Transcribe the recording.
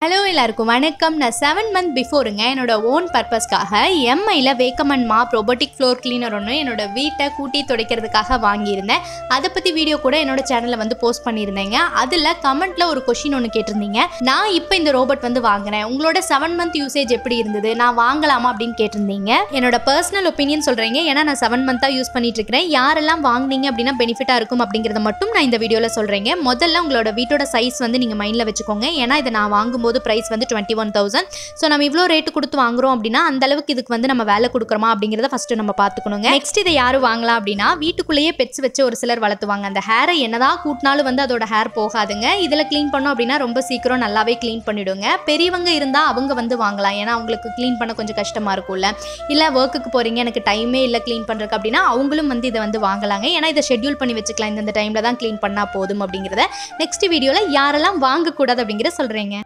hello எல்லாருக்கும் வணக்கம் நான் செவன் மந்த் பிஃபோருங்க என்னோட ஓன் பர்பஸ்க்காக எம்ஐயில் vacuum mop robotic floor cleaner ஒன்று என்னோட வீட்டை கூட்டி துடைக்கிறதுக்காக வாங்கியிருந்தேன் அதை பற்றி வீடியோ கூட என்னோட சேனலில் வந்து போஸ்ட் பண்ணியிருந்தேங்க அதில் கமெண்ட்டில் ஒரு கொஷின் ஒன்று கேட்டிருந்தீங்க நான் இப்போ இந்த ரோபோட் வந்து வாங்கினேன் உங்களோட செவன் மந்த் யூசேஜ் எப்படி இருந்தது நான் வாங்கலாமா அப்படின்னு கேட்டிருந்தீங்க என்னோட பர்சனல் ஒப்பீனியன் சொல்கிறீங்க ஏன்னா நான் செவன் மந்த்தாக யூஸ் பண்ணிட்டு இருக்கிறேன் யாரெல்லாம் வாங்குனீங்க அப்படின்னா பெனிஃபிட்டாக இருக்கும் அப்படிங்கிறத மட்டும் நான் இந்த வீடியோவில் சொல்கிறேங்க முதல்ல உங்களோட வீட்டோட சைஸ் வந்து நீங்கள் மைண்டில் வச்சுக்கோங்க ஏன்னா இதை நான் வாங்கும்போது ப்ரைஸ் வந்து டுவெண்ட்டி ஒன் தௌசண்ட் ஸோ நம்ம இவ்வளோ ரேட்டு கொடுத்து வாங்குறோம் அப்படின்னா அந்த அளவுக்கு இதுக்கு வந்து நம்ம வேலை கொடுக்குறோமா அப்படிங்கிறத ஃபஸ்ட்டு நம்ம பார்த்துக்கணுங்க நெக்ஸ்ட் இதை யார் வாங்கலாம் அப்படின்னா வீட்டுக்குள்ளேயே பெட்ஸ் வச்சு ஒரு சிலர் வளர்த்துவாங்க அந்த ஹேரை என்னதான் கூட்டினாலும் வந்து அதோட ஹேர் போகாதுங்க இதில் க்ளீன் பண்ணோம் அப்படின்னா ரொம்ப சீக்கிரம் நல்லாவே க்ளீன் பண்ணிவிடுங்க பெரியவங்க இருந்தால் அவங்க வந்து வாங்கலாம் ஏன்னா அவங்களுக்கு க்ளீன் பண்ண கொஞ்சம் கஷ்டமாக இருக்கும்ல இல்லை ஒர்க்குக்கு போகிறீங்க எனக்கு டைமே இல்லை க்ளீன் பண்ணுறதுக்கு அப்படின்னா அவங்களும் வந்து இதை வந்து வாங்கலாங்க ஏன்னா இதை ஷெட்யூல் பண்ணி வச்சுக்கலாம் இந்த டைமில் தான் க்ளீன் பண்ணால் போதும் அப்படிங்கிறத நெக்ஸ்ட் வீடியோவில் யாரெல்லாம் வாங்கக்கூடாது அப்படிங்கிறத சொல்கிறேங்க